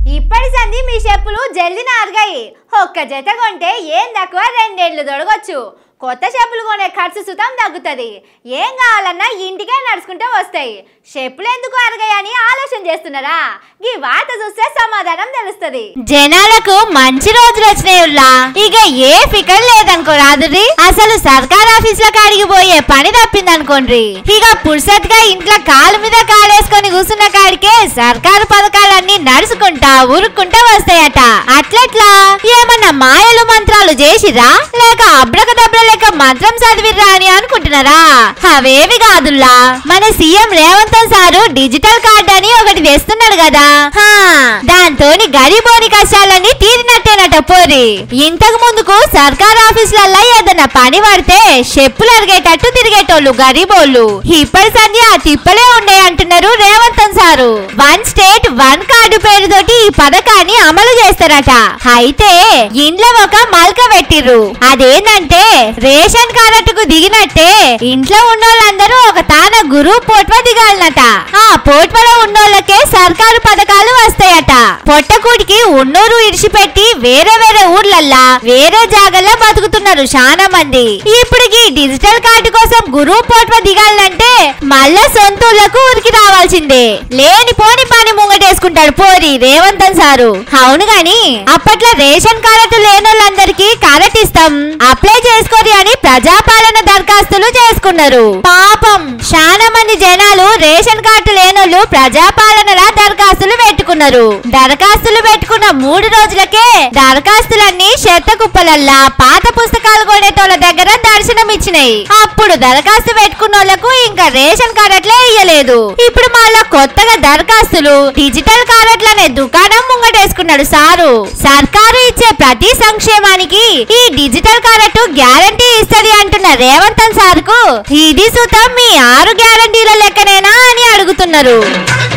ఇప్పటి సంది మీ చెప్పులు జల్దిన అరగాయి ఒక్క జత కొంటే ఏం తక్కువ రెండేళ్లు దొడగొచ్చు కొత్త చెప్పులు కొనే ఖర్చు సుతం తగ్గుతుంది ఏం కావాలన్నా ఇంటికే నడుచుకుంటే వస్తాయి చెప్పులు ఎందుకు అరగాయని ఆలోచన చేస్తున్నారా ఈ వార్త చూస్తే సమాధానం తెలుస్తుంది జనాలకు మంచి రోజులు వచ్చినాయుల్లా ఇక ఏ ఫికర్ లేదనుకో రాదురి అసలు సర్కార్ ఆఫీసుల కాడికి పోయే పని తప్పిందనుకోండి ఇక పురుసత్గా ఇంట్లో కాలు మీద కాలేసుకొని కూర్చున్న కాడికే సర్కారు పథకాలన్నీ నడుచుకుంటా ఉరుక్కుంటా వస్తాయట అట్లట్లా ఏమన్నా మాయలు మంత్రాలు చేసిరా లేక అబ్రక దబ్ర లేక మంత్రం చదివిర్రా అని అనుకుంటున్నారా అవేవి కాదుల్లా మన CM Revanth sir digital card అని ఒకటి తెస్తున్నాడు కదా హా, దాంతోని గరీబోని కష్టాలన్నీ తీరినట్టేనట పోరి ఇంతకు ముందుకు సర్కార్ ఆఫీసులల్లో ఏదన్నా పని పడితే చెప్పులు అరిగేటట్టు తిరిగేటోళ్ళు గరీబోళ్ళు ఇప్పటి సంధ్య ఆ తిప్పలే ఉండే అంటున్నారు Revanth sir one state one card పేరుతోటి ఈ పథకాన్ని అమలు చేస్తారట అయితే ఇంట్లో ఒక మల్క పెట్టిర్రు అదేంటంటే రేషన్ కార్డుకు దిగినట్టే ఇంట్లో ఉన్నోళ్ళందరూ ఒక తాన గురువు పోట్వ దిగాలనట ఆ పోట్వలో ఉన్నోళ్ళకే సర్కారు పథకాలు వస్తాయట పొట్టకూడికి ఉన్నూరు ఇడిచిపెట్టి వేరే వేరే ఊర్లల్లా వేరే జాగల్లో బతుకుతున్నారు చాలా మంది ఇప్పటికి డిజిటల్ కార్డు కోసం గురువు పోట్వ దిగాలంటే మళ్ళా సొంత ఊళ్ళకు ఊరికి రావాల్సిందే లేని పోని పని ముంగటేసుకుంటాడు పోరి రేవంతన్ సారు అవును గాని అప్పట్లో రేషన్ కార్డు లేనోళ్ళందరికీ కార్డు ఇస్తాం అప్లై చేసుకోరి అని ప్రజాపాలన దరఖాస్తులు చేసుకున్నారు పాపం చాలా మంది జనాలు రేషన్ కార్డు లేనోళ్ళు ప్రజాపాలనలా దరఖాస్తులు పెట్టుకున్నారు దరఖాస్తులు పెట్టుకున్న మూడు రోజులకే దరఖాస్తులన్నీ చెత్త కుప్పలల్లా పాత పుస్తకాలు కొనేటోళ్ళ దగ్గర దర్శనం ఇచ్చినాయి అప్పుడు దరఖాస్తు పెట్టుకున్నోళ్లకు ఇంకా రేషన్ కార్డులే ఇయ్యలేదు ఇప్పుడు మళ్ళా కొత్తగా దరఖాస్తులు డిజిటల్ కార్డులనే దుకాణం ముంగటేసుకున్నాడు సారు సర్కారు ఇచ్చే ప్రతి సంక్షేమానికి ఈ డిజిటల్ కార్డు గ్యారంటీ ఇస్తది అంటున్న రేవంత్ సార్ కు ఇది సుతం మీ ఆరు గ్యారంటీల లెక్కనేనా అని అడుగుతున్నారు